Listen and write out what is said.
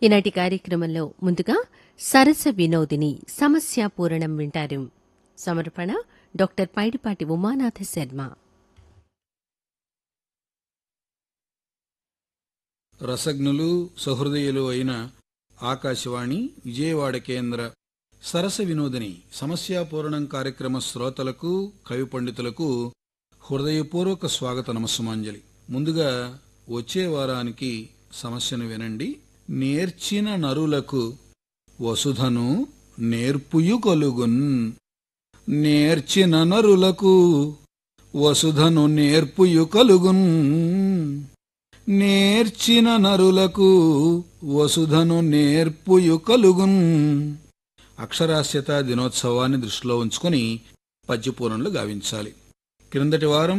ఈనాటి కార్యక్రమంలో ముందుగా సరస వినోదిని సమస్య పూరణం వింటారు సమర్పణ డాక్టర్ పైడిపాటి ఉమానాథ శర్మ రసజ్ఞులు సహృదయులు అయిన ఆకాశవాణి విజయవాడ కేంద్ర సరస వినోదిని సమస్యాపూరణం కార్యక్రమ శ్రోతలకు కవి పండితులకు హృదయపూర్వక స్వాగత నమస్సుమాంజలి ముందుగా వచ్చే వారానికి సమస్యను వినండి నేర్చిన నరులకు వసుధను నేర్పుయు కలుగున్ నేర్చిన నరులకు వసుధను నేర్పుయు కలుగున్ నేర్చిన నరులకు వసుధను నేర్పుయు కలుగున్ అక్షరాస్యత దినోత్సవాన్ని దృష్టిలో ఉంచుకొని పద్యపూరణలు గావించాలి క్రిందటి వారం